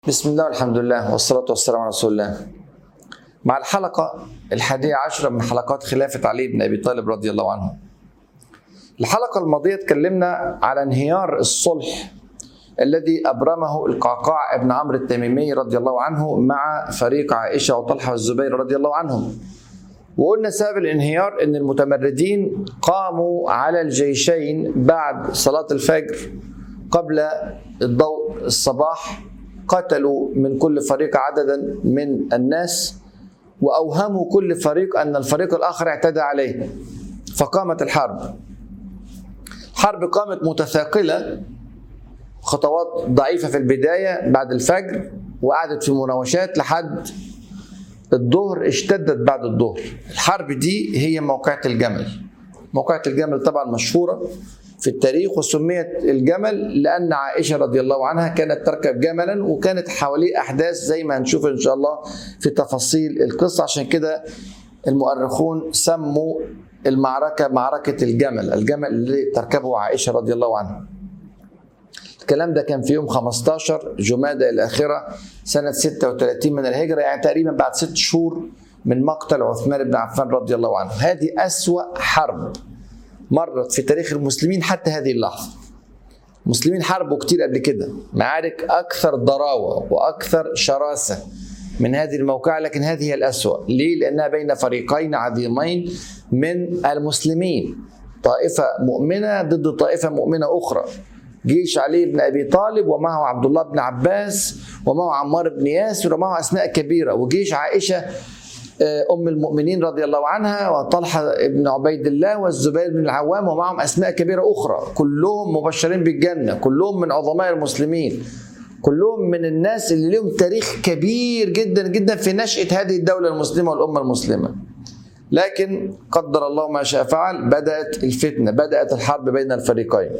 بسم الله والحمد لله والصلاة والسلام على رسول الله مع الحلقة الحادية عشرة من حلقات خلافة علي بن أبي طالب رضي الله عنه الحلقة الماضية اتكلمنا على انهيار الصلح الذي أبرمه القعقاع بن عمرو التميمي رضي الله عنه مع فريق عائشة وطلحة والزبير رضي الله عنهم وقلنا سبب الانهيار ان المتمردين قاموا على الجيشين بعد صلاة الفجر قبل الضوء الصباح قتلوا من كل فريق عددا من الناس واوهموا كل فريق ان الفريق الاخر اعتدى عليه فقامت الحرب حرب قامت متثاقله خطوات ضعيفه في البدايه بعد الفجر وقعدت في مناوشات لحد الظهر اشتدت بعد الظهر الحرب دي هي موقعة الجمل موقعة الجمل طبعا مشهورة في التاريخ وسميت الجمل لأن عائشة رضي الله عنها كانت تركب جملا وكانت حواليه أحداث زي ما هنشوف إن شاء الله في تفاصيل القصة عشان كده المؤرخون سموا المعركة معركة الجمل الجمل اللي تركبه عائشة رضي الله عنها الكلام ده كان في يوم 15 جمادى الآخرة سنة 36 من الهجرة يعني تقريبا بعد ست شهور من مقتل عثمان بن عفان رضي الله عنه هذه أسوأ حرب مرت في تاريخ المسلمين حتى هذه اللحظة المسلمين حاربوا كتير قبل كده معارك أكثر ضراوة وأكثر شراسة من هذه الموقعة لكن هذه هي الأسوأ ليه؟ لأنها بين فريقين عظيمين من المسلمين طائفة مؤمنة ضد طائفة مؤمنة أخرى جيش علي بن ابي طالب ومعه عبد الله بن عباس ومعه عمار بن ياسر ومعه اسماء كبيره وجيش عائشه ام المؤمنين رضي الله عنها وطلحه بن عبيد الله والزبير بن العوام ومعهم اسماء كبيره اخرى كلهم مبشرين بالجنه كلهم من عظماء المسلمين كلهم من الناس اللي لهم تاريخ كبير جدا جدا في نشاه هذه الدوله المسلمه والامه المسلمه لكن قدر الله ما شاء فعل بدات الفتنه بدات الحرب بين الفريقين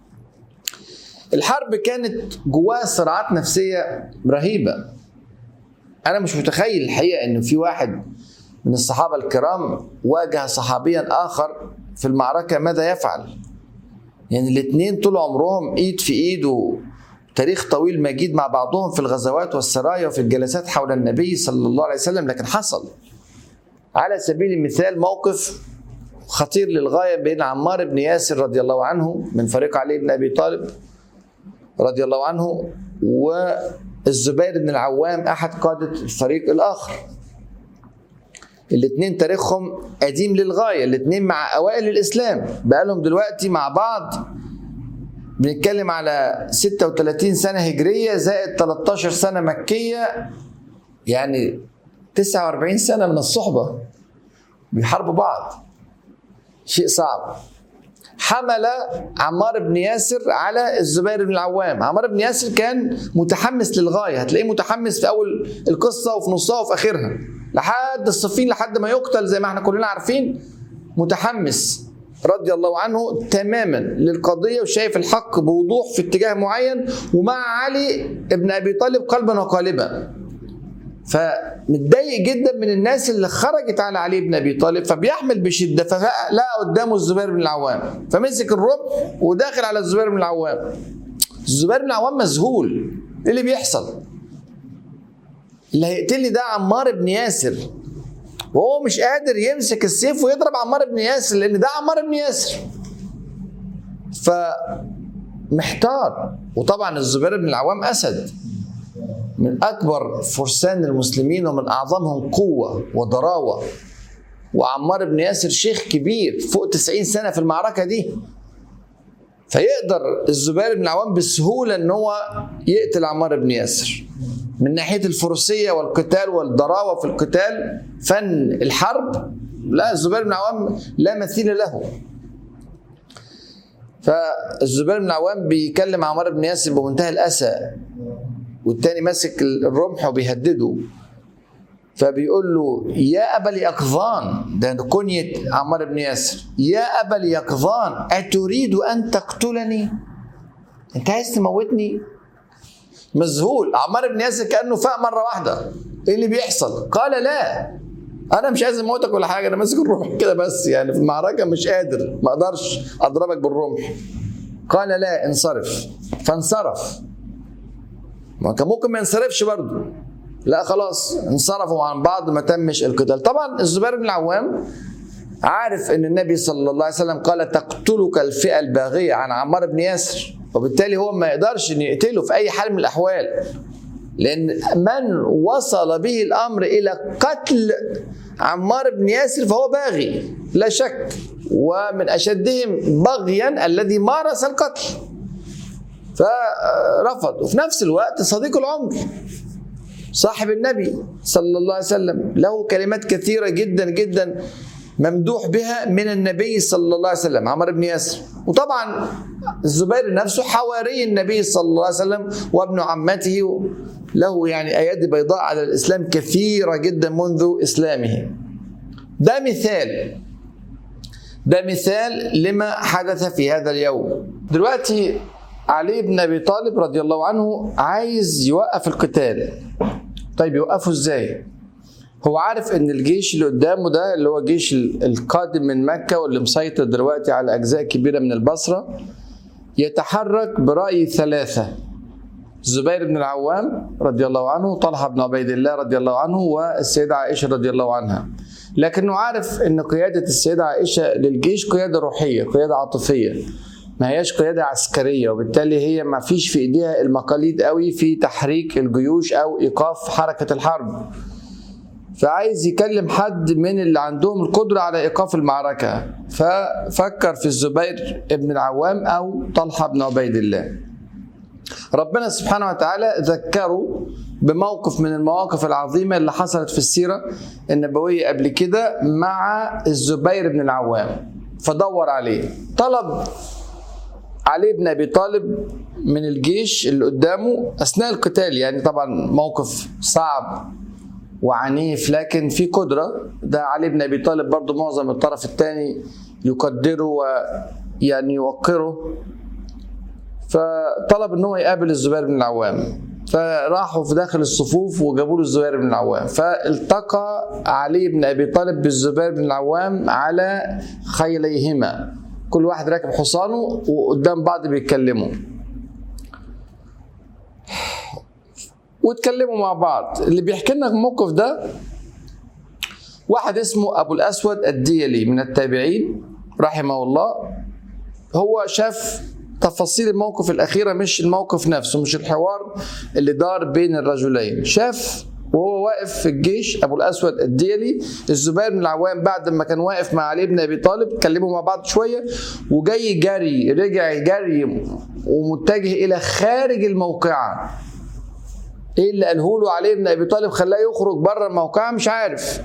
الحرب كانت جواها صراعات نفسيه رهيبه انا مش متخيل الحقيقه ان في واحد من الصحابه الكرام واجه صحابيا اخر في المعركه ماذا يفعل يعني الاثنين طول عمرهم ايد في ايد وتاريخ طويل مجيد مع بعضهم في الغزوات والسرايا وفي الجلسات حول النبي صلى الله عليه وسلم لكن حصل على سبيل المثال موقف خطير للغايه بين عمار بن ياسر رضي الله عنه من فريق علي بن ابي طالب رضي الله عنه والزبير بن العوام احد قاده الفريق الاخر الاثنين تاريخهم قديم للغايه الاثنين مع اوائل الاسلام بقالهم دلوقتي مع بعض بنتكلم على 36 سنه هجريه زائد 13 سنه مكيه يعني 49 سنه من الصحبه بيحاربوا بعض شيء صعب حمل عمار بن ياسر على الزبير بن العوام عمار بن ياسر كان متحمس للغاية هتلاقيه متحمس في أول القصة وفي نصها وفي آخرها لحد الصفين لحد ما يقتل زي ما احنا كلنا عارفين متحمس رضي الله عنه تماما للقضية وشايف الحق بوضوح في اتجاه معين ومع علي بن أبي طالب قلبا وقالبا فمتضايق جدا من الناس اللي خرجت على علي بن ابي طالب فبيحمل بشده فلقى قدامه الزبير بن العوام فمسك الرب وداخل على الزبير بن العوام الزبير بن العوام مذهول ايه اللي بيحصل؟ اللي هيقتلني ده عمار بن ياسر وهو مش قادر يمسك السيف ويضرب عمار بن ياسر لان ده عمار بن ياسر فمحتار وطبعا الزبير بن العوام اسد من اكبر فرسان المسلمين ومن اعظمهم قوه وضراوه وعمار بن ياسر شيخ كبير فوق 90 سنه في المعركه دي فيقدر الزبير بن العوام بسهوله ان هو يقتل عمار بن ياسر من ناحيه الفروسيه والقتال والضراوه في القتال فن الحرب لا الزبير بن العوام لا مثيل له فالزبير بن العوام بيكلم عمار بن ياسر بمنتهى الاسى والتاني ماسك الرمح وبيهدده فبيقول له يا ابا اليقظان ده كنية عمار بن ياسر يا ابا اليقظان اتريد ان تقتلني انت عايز تموتني مذهول عمار بن ياسر كانه فاق مره واحده ايه اللي بيحصل قال لا انا مش عايز اموتك ولا حاجه انا ماسك الرمح كده بس يعني في المعركه مش قادر ما اقدرش اضربك بالرمح قال لا انصرف فانصرف ما كان ممكن ما ينصرفش برضه لا خلاص انصرفوا عن بعض ما تمش القتال طبعا الزبير بن العوام عارف ان النبي صلى الله عليه وسلم قال تقتلك الفئه الباغيه عن عمار بن ياسر وبالتالي هو ما يقدرش ان يقتله في اي حال من الاحوال لان من وصل به الامر الى قتل عمار بن ياسر فهو باغي لا شك ومن اشدهم بغيا الذي مارس القتل فرفض وفي نفس الوقت صديق العمر صاحب النبي صلى الله عليه وسلم له كلمات كثيرة جدا جدا ممدوح بها من النبي صلى الله عليه وسلم عمر بن ياسر وطبعا الزبير نفسه حواري النبي صلى الله عليه وسلم وابن عمته له يعني ايادي بيضاء على الاسلام كثيره جدا منذ اسلامه ده مثال ده مثال لما حدث في هذا اليوم دلوقتي علي بن ابي طالب رضي الله عنه عايز يوقف القتال طيب يوقفه ازاي هو عارف ان الجيش اللي قدامه ده اللي هو جيش القادم من مكه واللي مسيطر دلوقتي على اجزاء كبيره من البصره يتحرك براي ثلاثه الزبير بن العوام رضي الله عنه طلحه بن عبيد الله رضي الله عنه والسيده عائشه رضي الله عنها لكنه عارف ان قياده السيده عائشه للجيش قياده روحيه قياده عاطفيه ما هياش قياده عسكريه وبالتالي هي ما فيش في ايديها المقاليد قوي في تحريك الجيوش او ايقاف حركه الحرب فعايز يكلم حد من اللي عندهم القدرة على إيقاف المعركة ففكر في الزبير بن العوام أو طلحة بن عبيد الله ربنا سبحانه وتعالى ذكره بموقف من المواقف العظيمة اللي حصلت في السيرة النبوية قبل كده مع الزبير بن العوام فدور عليه طلب علي بن ابي طالب من الجيش اللي قدامه اثناء القتال يعني طبعا موقف صعب وعنيف لكن في قدره ده علي بن ابي طالب برضه معظم الطرف الثاني يقدره ويعني يوقره فطلب ان هو يقابل الزبير بن العوام فراحوا في داخل الصفوف وجابوا له الزبير بن العوام فالتقى علي بن ابي طالب بالزبير بن العوام على خيليهما كل واحد راكب حصانه وقدام بعض بيتكلموا واتكلموا مع بعض اللي بيحكي لنا الموقف ده واحد اسمه ابو الاسود الديلي من التابعين رحمه الله هو شاف تفاصيل الموقف الاخيره مش الموقف نفسه مش الحوار اللي دار بين الرجلين شاف وهو واقف في الجيش ابو الاسود الديلي الزبير بن العوام بعد ما كان واقف مع علي بن ابي طالب اتكلموا مع بعض شويه وجاي جري رجع جري ومتجه الى خارج الموقعه ايه اللي قاله له علي بن ابي طالب خلاه يخرج بره الموقعه مش عارف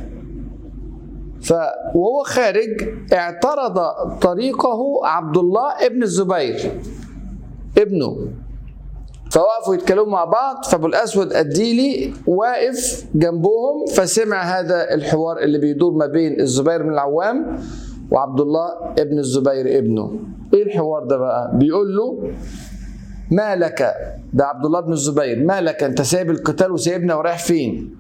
ف وهو خارج اعترض طريقه عبد الله ابن الزبير ابنه فوقفوا يتكلموا مع بعض فابو الاسود الديلي واقف جنبهم فسمع هذا الحوار اللي بيدور ما بين الزبير بن العوام وعبد الله ابن الزبير ابنه ايه الحوار ده بقى بيقول له ما لك ده عبد الله بن الزبير ما لك انت سايب القتال وسايبنا ورايح فين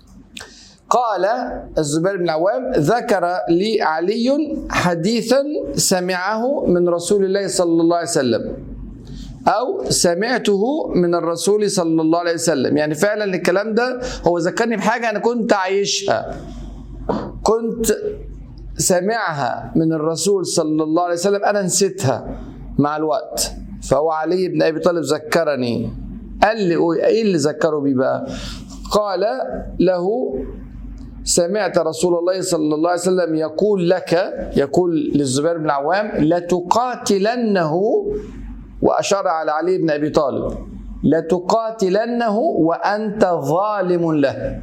قال الزبير بن العوام ذكر لي علي حديثا سمعه من رسول الله صلى الله عليه وسلم او سمعته من الرسول صلى الله عليه وسلم يعني فعلا الكلام ده هو ذكرني بحاجه انا كنت عايشها كنت سمعها من الرسول صلى الله عليه وسلم انا نسيتها مع الوقت فهو علي بن ابي طالب ذكرني قال لي ايه اللي ذكره بيه بقى قال له سمعت رسول الله صلى الله عليه وسلم يقول لك يقول للزبير بن العوام لتقاتلنه واشار على علي بن ابي طالب لتقاتلنه وانت ظالم له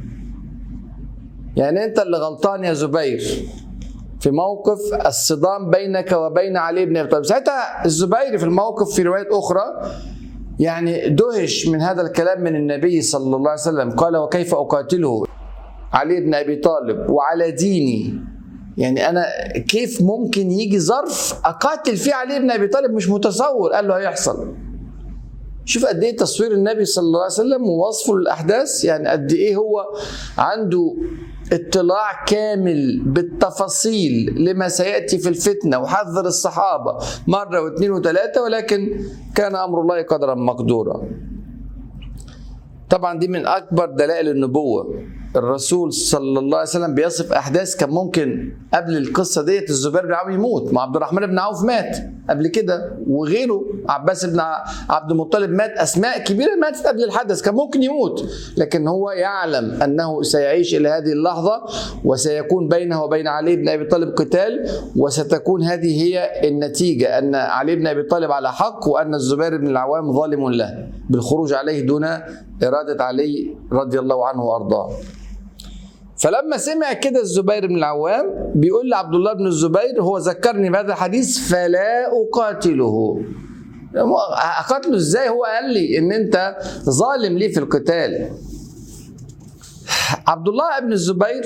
يعني انت اللي غلطان يا زبير في موقف الصدام بينك وبين علي بن ابي طالب ساعتها الزبير في الموقف في روايه اخرى يعني دهش من هذا الكلام من النبي صلى الله عليه وسلم قال وكيف اقاتله علي بن ابي طالب وعلى ديني يعني انا كيف ممكن يجي ظرف اقاتل فيه علي بن ابي طالب مش متصور قال له هيحصل شوف قد ايه تصوير النبي صلى الله عليه وسلم ووصفه للاحداث يعني قد ايه هو عنده اطلاع كامل بالتفاصيل لما سياتي في الفتنه وحذر الصحابه مره واثنين وثلاثه ولكن كان امر الله قدرا مقدورا. طبعا دي من اكبر دلائل النبوه الرسول صلى الله عليه وسلم بيصف احداث كان ممكن قبل القصه ديت الزبير بن عوف يموت ما عبد الرحمن بن عوف مات قبل كده وغيره عباس بن عبد المطلب مات اسماء كبيره ماتت قبل الحدث كان ممكن يموت لكن هو يعلم انه سيعيش الى هذه اللحظه وسيكون بينه وبين علي بن ابي طالب قتال وستكون هذه هي النتيجه ان علي بن ابي طالب على حق وان الزبير بن العوام ظالم له بالخروج عليه دون اراده علي رضي الله عنه وارضاه فلما سمع كده الزبير بن العوام بيقول لعبد الله بن الزبير هو ذكرني بهذا الحديث فلا اقاتله اقاتله ازاي هو قال لي ان انت ظالم لي في القتال عبد الله بن الزبير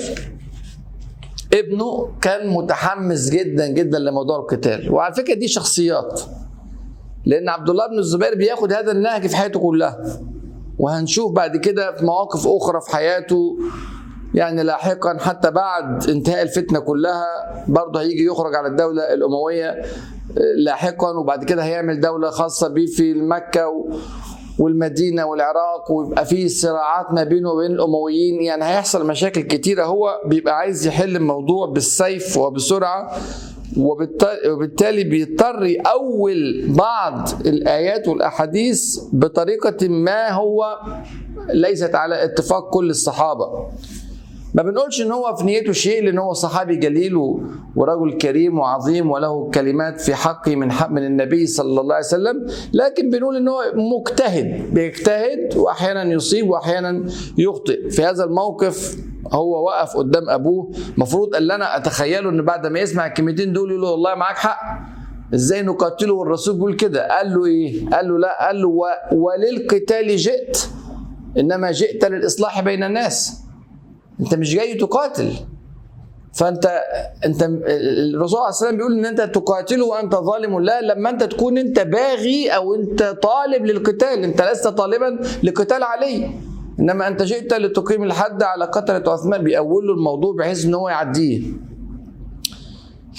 ابنه كان متحمس جدا جدا لموضوع القتال وعلى فكره دي شخصيات لان عبد الله بن الزبير بياخد هذا النهج في حياته كلها وهنشوف بعد كده في مواقف اخرى في حياته يعني لاحقا حتى بعد انتهاء الفتنه كلها برضه هيجي يخرج على الدوله الامويه لاحقا وبعد كده هيعمل دوله خاصه بيه في مكه والمدينه والعراق ويبقى في صراعات ما بينه وبين الامويين يعني هيحصل مشاكل كتيره هو بيبقى عايز يحل الموضوع بالسيف وبسرعه وبالتالي بيضطر يأول بعض الآيات والأحاديث بطريقة ما هو ليست على اتفاق كل الصحابة ما بنقولش ان هو في نيته شيء لان هو صحابي جليل ورجل كريم وعظيم وله كلمات في حقي من حق من النبي صلى الله عليه وسلم لكن بنقول ان هو مجتهد بيجتهد واحيانا يصيب واحيانا يخطئ في هذا الموقف هو وقف قدام ابوه المفروض اللي انا اتخيله ان بعد ما يسمع الكلمتين دول يقول له والله معاك حق ازاي نقاتله والرسول بيقول كده قال له ايه قال له لا قال له وللقتال جئت انما جئت للاصلاح بين الناس انت مش جاي تقاتل فانت انت الرسول صلى الله عليه وسلم بيقول ان انت تقاتله وانت ظالم لا لما انت تكون انت باغي او انت طالب للقتال انت لست طالبا لقتال علي انما انت جئت لتقيم الحد على قتله عثمان بيقول له الموضوع بحيث ان هو يعديه ف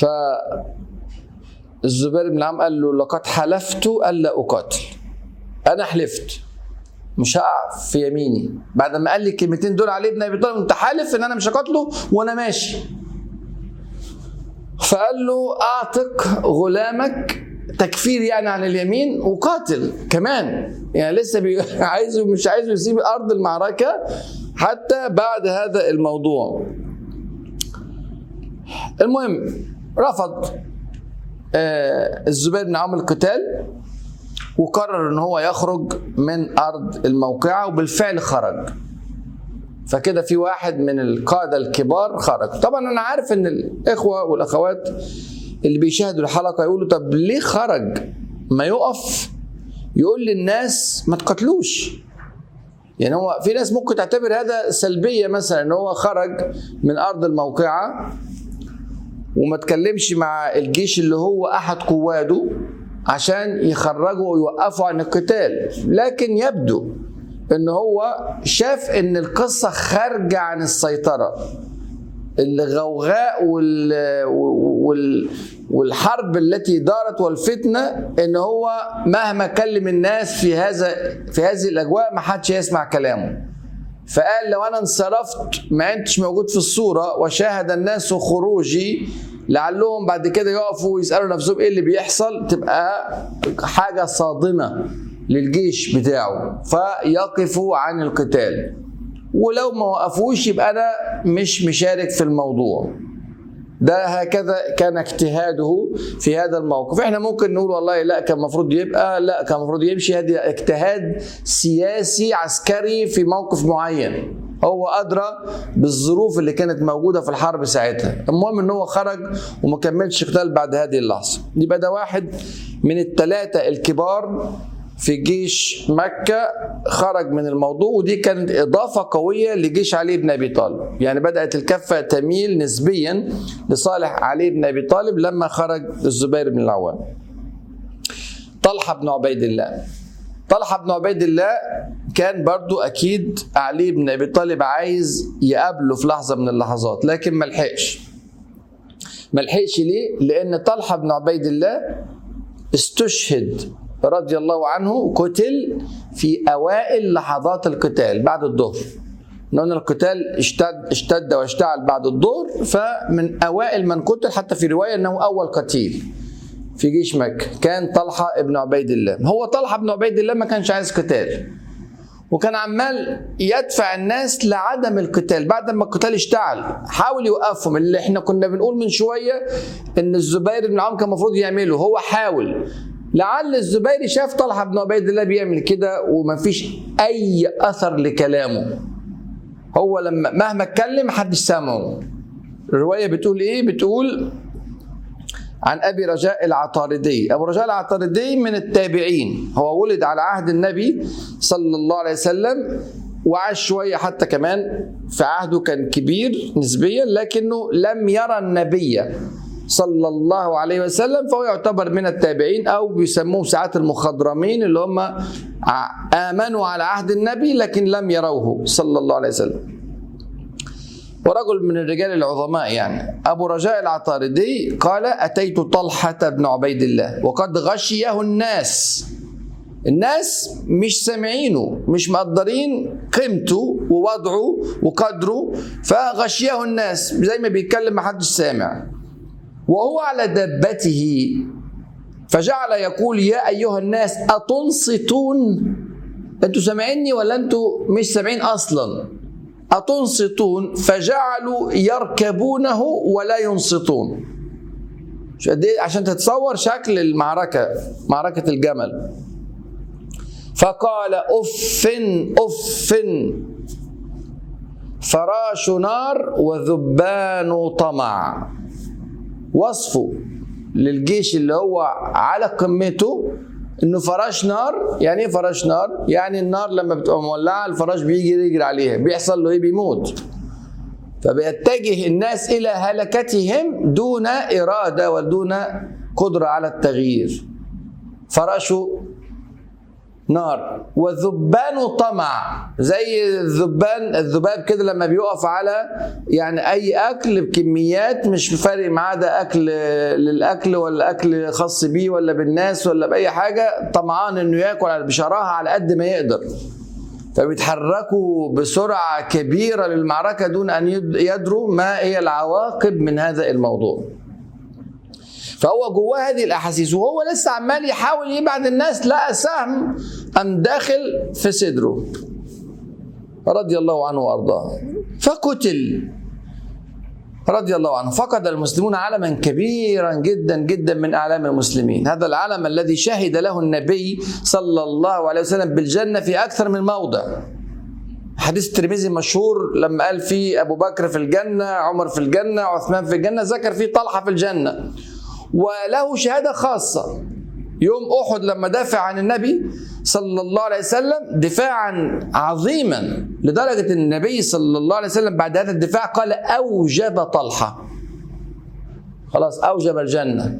الزبير بن العام قال له لقد حلفت الا اقاتل انا حلفت مش هقع في يميني بعد ما قال لي الكلمتين دول علي بن ابي طالب انت حالف ان انا مش هقاتله وانا ماشي فقال له اعتق غلامك تكفير يعني عن اليمين وقاتل كمان يعني لسه بي... عايزه مش عايزه يسيب ارض المعركه حتى بعد هذا الموضوع المهم رفض آه الزبير بن عمرو القتال وقرر ان هو يخرج من ارض الموقعه وبالفعل خرج فكده في واحد من القاده الكبار خرج طبعا انا عارف ان الاخوه والاخوات اللي بيشاهدوا الحلقه يقولوا طب ليه خرج ما يقف يقول للناس ما تقتلوش يعني هو في ناس ممكن تعتبر هذا سلبيه مثلا ان هو خرج من ارض الموقعه وما تكلمش مع الجيش اللي هو احد قواده عشان يخرجوا ويوقفوا عن القتال لكن يبدو ان هو شاف ان القصة خارجة عن السيطرة الغوغاء وال... وال... والحرب التي دارت والفتنة ان هو مهما كلم الناس في هذا في هذه الاجواء ما حدش يسمع كلامه فقال لو انا انصرفت ما انتش موجود في الصورة وشاهد الناس خروجي لعلهم بعد كده يقفوا ويسالوا نفسهم ايه اللي بيحصل تبقى حاجه صادمه للجيش بتاعه فيقفوا عن القتال ولو ما وقفوش يبقى انا مش مشارك في الموضوع ده هكذا كان اجتهاده في هذا الموقف احنا ممكن نقول والله لا كان المفروض يبقى لا كان المفروض يمشي هذا اجتهاد سياسي عسكري في موقف معين هو ادرى بالظروف اللي كانت موجوده في الحرب ساعتها المهم ان هو خرج وما كملش قتال بعد هذه اللحظه يبقى ده واحد من الثلاثه الكبار في جيش مكة خرج من الموضوع ودي كانت إضافة قوية لجيش علي بن أبي طالب يعني بدأت الكفة تميل نسبيا لصالح علي بن أبي طالب لما خرج الزبير بن العوام طلحة بن عبيد الله طلحة بن عبيد الله كان برضو أكيد علي بن أبي طالب عايز يقابله في لحظة من اللحظات لكن ما لحقش ما لحقش ليه؟ لأن طلحة بن عبيد الله استشهد رضي الله عنه قتل في اوائل لحظات القتال بعد الظهر لأن القتال اشتد اشتد واشتعل بعد الظهر فمن أوائل من قتل حتى في رواية أنه أول قتيل في جيش مكة كان طلحة ابن عبيد الله هو طلحة ابن عبيد الله ما كانش عايز قتال وكان عمال يدفع الناس لعدم القتال بعد ما القتال اشتعل حاول يوقفهم اللي احنا كنا بنقول من شويه ان الزبير بن عوام كان المفروض يعمله هو حاول لعل الزبير شاف طلحه بن عبيد الله بيعمل كده ومفيش اي اثر لكلامه هو لما مهما اتكلم محدش سامعه الروايه بتقول ايه بتقول عن ابي رجاء العطاردي ابو رجاء العطاردي من التابعين هو ولد على عهد النبي صلى الله عليه وسلم وعاش شوية حتى كمان في عهده كان كبير نسبيا لكنه لم يرى النبي صلى الله عليه وسلم فهو يعتبر من التابعين او بيسموه ساعات المخضرمين اللي هم امنوا على عهد النبي لكن لم يروه صلى الله عليه وسلم ورجل من الرجال العظماء يعني أبو رجاء العطاردي قال أتيت طلحة بن عبيد الله وقد غشيه الناس الناس مش سامعينه مش مقدرين قيمته ووضعه وقدره فغشيه الناس زي ما بيتكلم محدش سامع وهو على دابته فجعل يقول يا أيها الناس أتنصتون أنتوا سامعيني ولا أنتوا مش سامعين أصلاً أتنصتون فجعلوا يركبونه ولا ينصتون عشان تتصور شكل المعركة معركة الجمل فقال أف أف فراش نار وذبان طمع وصفه للجيش اللي هو على قمته انه فراش نار يعني ايه فراش نار يعني النار لما بتبقى مولعه الفراش بيجي يجري عليها بيحصل له ايه بيموت فبيتجه الناس الى هلكتهم دون اراده ودون قدره على التغيير فراشه نار وذبان طمع زي الذبان الذباب كده لما بيقف على يعني اي اكل بكميات مش فارق معاه ده اكل للاكل ولا اكل خاص بيه ولا بالناس ولا باي حاجه طمعان انه ياكل بشراهه على قد ما يقدر فبيتحركوا بسرعه كبيره للمعركه دون ان يدروا ما هي العواقب من هذا الموضوع فهو جواه هذه الاحاسيس وهو لسه عمال يحاول يبعد الناس لقى سهم قام داخل في صدره رضي الله عنه وارضاه فقتل رضي الله عنه فقد المسلمون علما كبيرا جدا جدا من اعلام المسلمين هذا العلم الذي شهد له النبي صلى الله عليه وسلم بالجنه في اكثر من موضع حديث الترمذي مشهور لما قال فيه ابو بكر في الجنه عمر في الجنه عثمان في الجنه ذكر فيه طلحه في الجنه وله شهاده خاصه يوم احد لما دافع عن النبي صلى الله عليه وسلم دفاعا عظيما لدرجه ان النبي صلى الله عليه وسلم بعد هذا الدفاع قال اوجب طلحه خلاص اوجب الجنه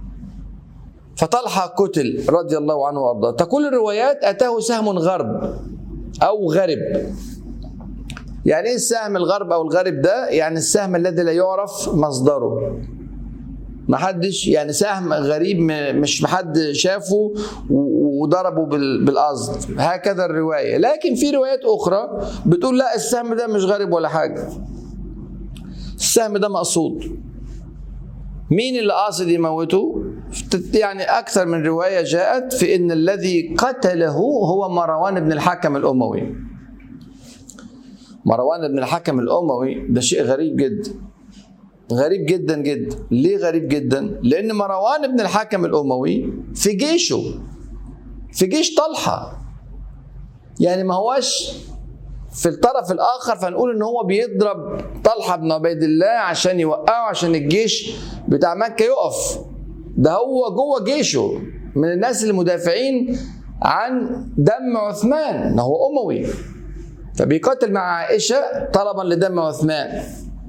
فطلحه قتل رضي الله عنه وارضاه تقول الروايات اتاه سهم غرب او غرب يعني ايه السهم الغرب او الغرب ده يعني السهم الذي لا يعرف مصدره ما حدش يعني سهم غريب مش محد شافه وضربه بالقصد هكذا الروايه لكن في روايات اخرى بتقول لا السهم ده مش غريب ولا حاجه السهم ده مقصود مين اللي قاصد يموته يعني اكثر من روايه جاءت في ان الذي قتله هو مروان بن الحكم الاموي مروان بن الحكم الاموي ده شيء غريب جدا غريب جدا جدا ليه غريب جدا لان مروان بن الحكم الاموي في جيشه في جيش طلحه يعني ما هوش في الطرف الاخر فنقول ان هو بيضرب طلحه بن عبيد الله عشان يوقعه عشان الجيش بتاع مكه يقف ده هو جوه جيشه من الناس المدافعين عن دم عثمان هو اموي فبيقاتل مع عائشه طلبا لدم عثمان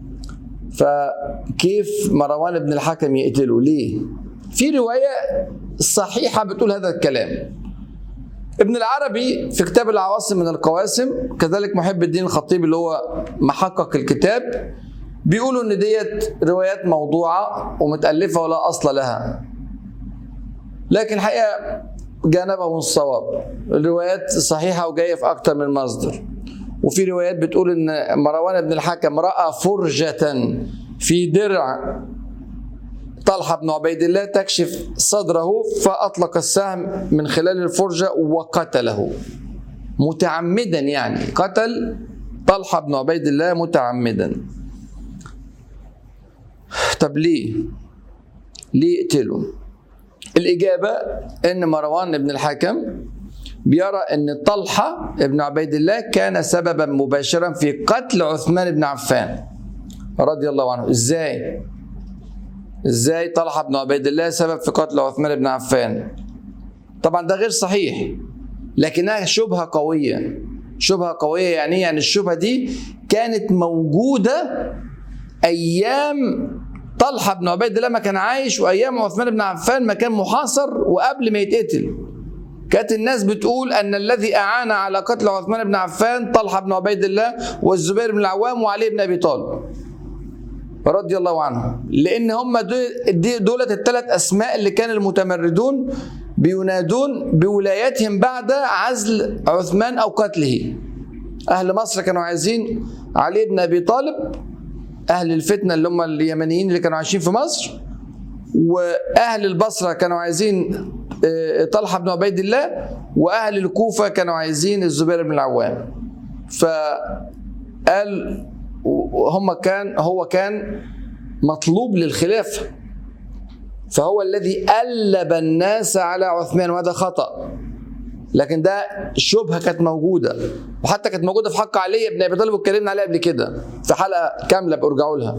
فكيف مروان بن الحكم يقتله ليه في رواية صحيحة بتقول هذا الكلام ابن العربي في كتاب العواصم من القواسم كذلك محب الدين الخطيب اللي هو محقق الكتاب بيقولوا ان ديت روايات موضوعة ومتألفة ولا أصل لها لكن الحقيقة جانبه من الصواب الروايات صحيحة وجاية في أكتر من مصدر وفي روايات بتقول إن مروان بن الحكم رأى فرجة في درع طلحة بن عبيد الله تكشف صدره فأطلق السهم من خلال الفرجة وقتله متعمدا يعني قتل طلحة بن عبيد الله متعمدا طب ليه ليه يقتله الإجابة إن مروان بن الحكم بيرى أن طلحة بن عبيد الله كان سببا مباشرا في قتل عثمان بن عفان رضي الله عنه إزاي؟ إزاي طلحة بن عبيد الله سبب في قتل عثمان بن عفان؟ طبعا ده غير صحيح لكنها شبهة قوية شبهة قوية يعني إيه؟ يعني الشبهة دي كانت موجودة أيام طلحة بن عبيد الله ما كان عايش وأيام عثمان بن عفان ما كان محاصر وقبل ما يتقتل كانت الناس بتقول أن الذي أعان على قتل عثمان بن عفان طلحة بن عبيد الله والزبير بن العوام وعلي بن أبي طالب رضي الله عنهم لأن هم دولة الثلاث أسماء اللي كان المتمردون بينادون بولايتهم بعد عزل عثمان أو قتله أهل مصر كانوا عايزين علي بن أبي طالب أهل الفتنة اللي هم اليمنيين اللي كانوا عايشين في مصر وأهل البصرة كانوا عايزين طلحة بن عبيد الله وأهل الكوفة كانوا عايزين الزبير بن العوام فقال هم كان هو كان مطلوب للخلافة فهو الذي ألب الناس على عثمان وهذا خطأ لكن ده شبهة كانت موجودة وحتى كانت موجودة في حق علي بن أبي طالب واتكلمنا عليها قبل كده في حلقة كاملة بأرجعوا لها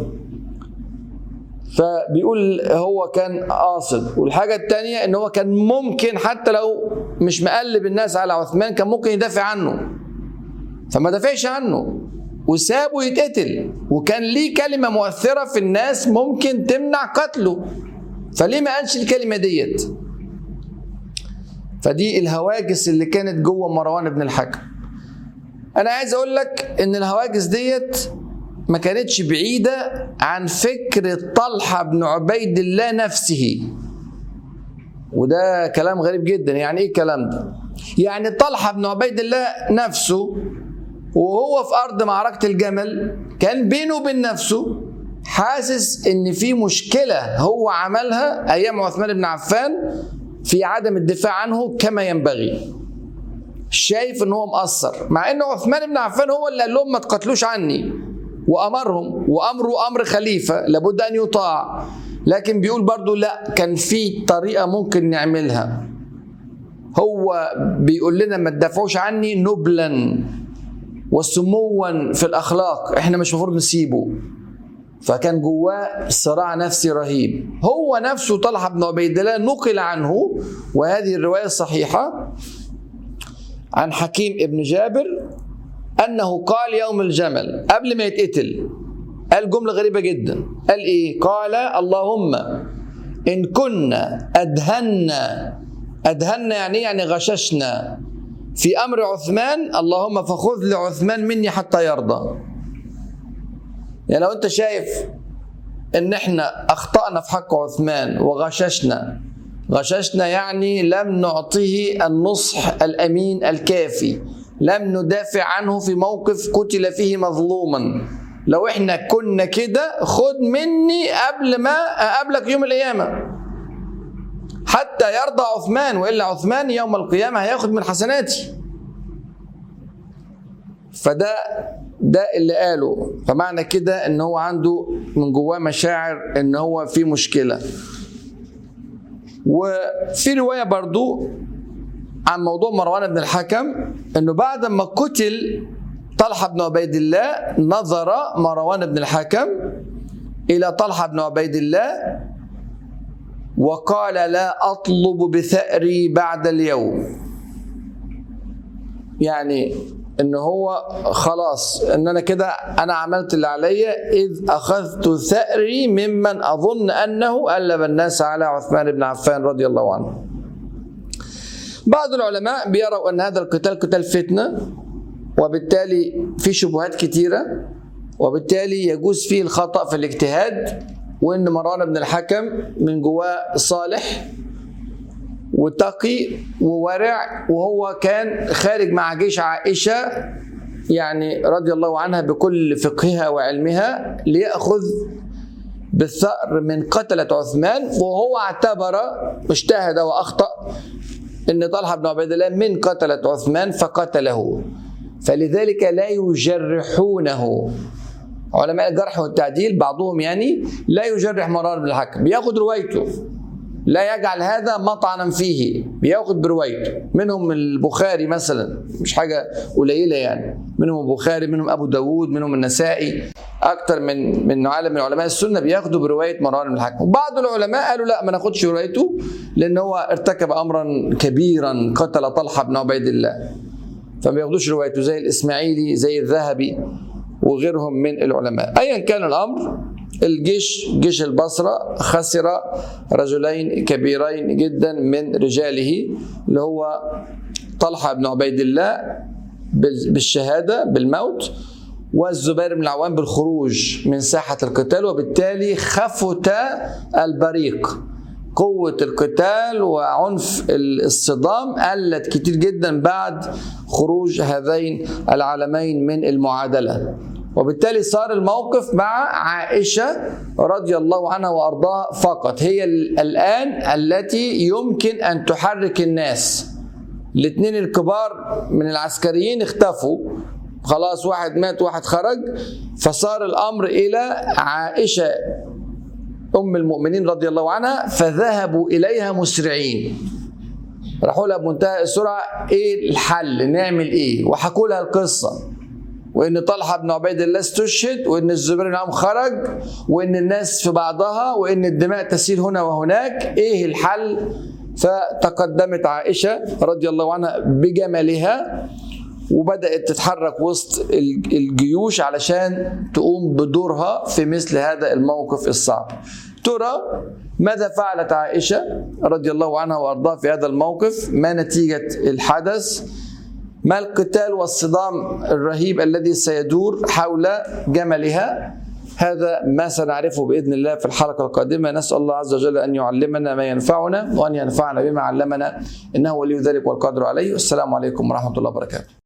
فبيقول هو كان قاصد والحاجة الثانية ان هو كان ممكن حتى لو مش مقلب الناس على عثمان كان ممكن يدافع عنه فما دافعش عنه وسابه يتقتل وكان ليه كلمة مؤثرة في الناس ممكن تمنع قتله فليه ما قالش الكلمة ديت فدي الهواجس اللي كانت جوه مروان بن الحكم انا عايز اقول لك ان الهواجس ديت ما كانتش بعيدة عن فكر طلحة بن عبيد الله نفسه وده كلام غريب جدا يعني ايه الكلام ده يعني طلحة بن عبيد الله نفسه وهو في أرض معركة الجمل كان بينه وبين نفسه حاسس ان في مشكلة هو عملها ايام عثمان بن عفان في عدم الدفاع عنه كما ينبغي شايف ان هو مقصر مع ان عثمان بن عفان هو اللي قال لهم ما تقتلوش عني وامرهم وامره امر خليفه لابد ان يطاع لكن بيقول برضو لا كان في طريقه ممكن نعملها هو بيقول لنا ما تدافعوش عني نبلا وسموا في الاخلاق احنا مش المفروض نسيبه فكان جواه صراع نفسي رهيب هو نفسه طلحه بن عبيد الله نقل عنه وهذه الروايه الصحيحه عن حكيم ابن جابر انه قال يوم الجمل قبل ما يتقتل قال جمله غريبه جدا قال ايه قال اللهم ان كنا ادهنا ادهنا يعني يعني غششنا في امر عثمان اللهم فخذ لعثمان مني حتى يرضى يعني لو انت شايف ان احنا اخطانا في حق عثمان وغششنا غششنا يعني لم نعطيه النصح الامين الكافي لم ندافع عنه في موقف قتل فيه مظلوما لو احنا كنا كده خد مني قبل ما اقابلك يوم القيامه حتى يرضى عثمان والا عثمان يوم القيامه هياخد من حسناتي فده ده اللي قاله فمعنى كده ان هو عنده من جواه مشاعر ان هو في مشكله وفي روايه برضو عن موضوع مروان بن الحكم انه بعد ما قتل طلحه بن عبيد الله نظر مروان بن الحكم الى طلحه بن عبيد الله وقال لا اطلب بثأري بعد اليوم يعني ان هو خلاص ان انا كده انا عملت اللي عليا اذ اخذت ثأري ممن اظن انه ألب الناس على عثمان بن عفان رضي الله عنه بعض العلماء بيروا ان هذا القتال قتال فتنه وبالتالي في شبهات كتيره وبالتالي يجوز فيه الخطا في الاجتهاد وان مروان بن الحكم من جواه صالح وتقي وورع وهو كان خارج مع جيش عائشة يعني رضي الله عنها بكل فقهها وعلمها ليأخذ بالثأر من قتلة عثمان وهو اعتبر اجتهد وأخطأ ان طلحه بن عبيد الله من قتلة عثمان فقتله فلذلك لا يجرحونه علماء الجرح والتعديل بعضهم يعني لا يجرح مرار بن الحكم بياخد روايته لا يجعل هذا مطعنا فيه بياخد بروايته منهم البخاري مثلا مش حاجة قليلة يعني منهم البخاري منهم أبو داود منهم النسائي أكتر من من عالم من علماء السنة بياخدوا برواية مروان بن الحكم وبعض العلماء قالوا لا ما ناخدش روايته لأن هو ارتكب أمرا كبيرا قتل طلحة بن عبيد الله فما بياخدوش روايته زي الإسماعيلي زي الذهبي وغيرهم من العلماء أيا كان الأمر الجيش جيش البصرة خسر رجلين كبيرين جدا من رجاله اللي هو طلحة بن عبيد الله بالشهادة بالموت والزبير بن العوام بالخروج من ساحة القتال وبالتالي خفت البريق قوة القتال وعنف الصدام قلت كتير جدا بعد خروج هذين العالمين من المعادلة وبالتالي صار الموقف مع عائشة رضي الله عنها وأرضاها فقط هي الآن التي يمكن أن تحرك الناس الاثنين الكبار من العسكريين اختفوا خلاص واحد مات واحد خرج فصار الأمر إلى عائشة أم المؤمنين رضي الله عنها فذهبوا إليها مسرعين راحوا لها بمنتهى السرعة إيه الحل نعمل إيه وحكوا لها القصة وان طلحه بن عبيد الله استشهد وان الزبير بن عم خرج وان الناس في بعضها وان الدماء تسيل هنا وهناك ايه الحل فتقدمت عائشه رضي الله عنها بجمالها وبدات تتحرك وسط الجيوش علشان تقوم بدورها في مثل هذا الموقف الصعب ترى ماذا فعلت عائشه رضي الله عنها وارضاها في هذا الموقف ما نتيجه الحدث ما القتال والصدام الرهيب الذي سيدور حول جملها هذا ما سنعرفه باذن الله في الحلقه القادمه نسال الله عز وجل ان يعلمنا ما ينفعنا وان ينفعنا بما علمنا انه ولي ذلك والقادر عليه والسلام عليكم ورحمه الله وبركاته